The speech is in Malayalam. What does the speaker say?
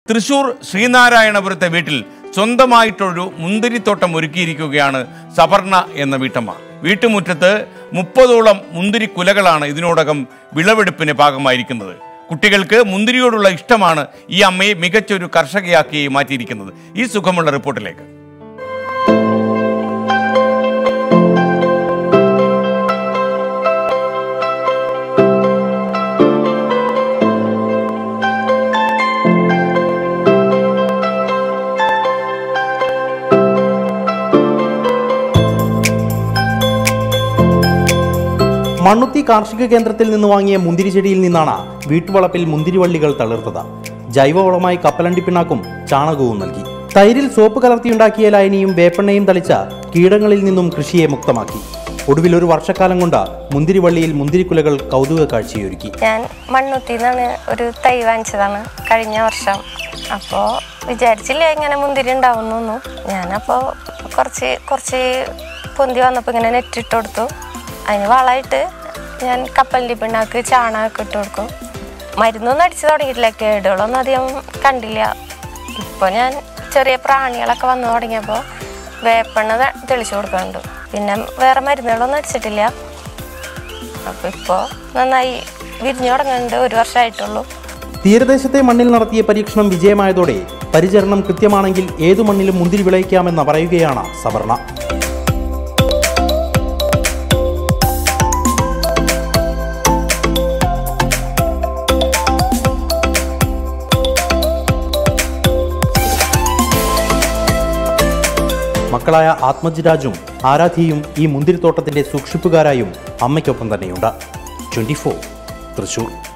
തൃശൂർ ശ്രീനാരായണപുരത്തെ വീട്ടിൽ സ്വന്തമായിട്ടൊരു മുന്തിരിത്തോട്ടം ഒരുക്കിയിരിക്കുകയാണ് സവർണ എന്ന വീട്ടമ്മ വീട്ടുമുറ്റത്ത് മുപ്പതോളം മുന്തിരി കുലകളാണ് ഇതിനോടകം വിളവെടുപ്പിന് പാകമായിരിക്കുന്നത് കുട്ടികൾക്ക് മുന്തിരിയോടുള്ള ഇഷ്ടമാണ് ഈ അമ്മയെ മികച്ചൊരു കർഷകയാക്കി മാറ്റിയിരിക്കുന്നത് ഈ സുഖമുള്ള റിപ്പോർട്ടിലേക്ക് മണ്ണുത്തി കാർഷിക കേന്ദ്രത്തിൽ നിന്ന് വാങ്ങിയ മുന്തിരിച്ചെടിയിൽ നിന്നാണ് വീട്ടുവളപ്പിൽ മുന്തിരിവള്ളികൾ തളിർത്തത് ജൈവവളമായി കപ്പലണ്ടി പിണ്ണാക്കും ചാണകവും നൽകി തൈരിൽ സോപ്പ് കലർത്തിയുണ്ടാക്കിയ ലായനിയും വേപ്പെണ്ണയും തളിച്ച കീടങ്ങളിൽ നിന്നും കൃഷിയെ മുക്തമാക്കി ഒടുവിൽ ഒരു വർഷക്കാലം കൊണ്ട് മുന്തിരിവള്ളിയിൽ മുന്തിരിക്കുലകൾ കൗതുക കാഴ്ചയൊരുക്കി ഞാൻ മണ്ണുത്തിന്നാണ് ഒരു തൈ വാങ്ങിച്ചതാണ് കഴിഞ്ഞ വർഷം അപ്പോൾ വിചാരിച്ചില്ല ഇങ്ങനെ മുന്തിരി ഉണ്ടാവുന്നൊന്നും ഞാനപ്പോൾ കുറച്ച് കുറച്ച് പൊന്തി വന്നപ്പോൾ ഇങ്ങനെ നെറ്റിട്ട് കൊടുത്തു അതിന് വളമായിട്ട് ഞാൻ കപ്പലിൻ്റെ പിണ്ണാക്ക് ചാണകമൊക്കെ ഇട്ട് കൊടുക്കും മരുന്നൊന്നും അടിച്ചു തുടങ്ങിയിട്ടില്ല കേടുകളൊന്നും അധികം കണ്ടില്ല ഇപ്പോൾ ഞാൻ ചെറിയ പ്രാണികളൊക്കെ വന്നു തുടങ്ങിയപ്പോൾ വേപ്പെണ്ണ ത- തെളിച്ചു കൊടുക്കുന്നുണ്ട് പിന്നെ വേറെ മരുന്നുകളൊന്നും അടിച്ചിട്ടില്ല അപ്പോൾ ഇപ്പോൾ നന്നായി വിരിഞ്ഞു തുടങ്ങുന്നുണ്ട് ഒരു വർഷമായിട്ടുള്ളൂ തീരദേശത്തെ മണ്ണിൽ നടത്തിയ പരീക്ഷണം വിജയമായതോടെ പരിചരണം കൃത്യമാണെങ്കിൽ ഏതു മണ്ണിലും മുന്തിരി വിളയിക്കാമെന്ന് പറയുകയാണ് സവർണ മക്കളായ ആത്മജിരാജും ആരാധ്യയും ഈ മുന്തിരിത്തോട്ടത്തിന്റെ സൂക്ഷിപ്പുകാരായും അമ്മയ്ക്കൊപ്പം തന്നെയുണ്ട് ട്വന്റി തൃശൂർ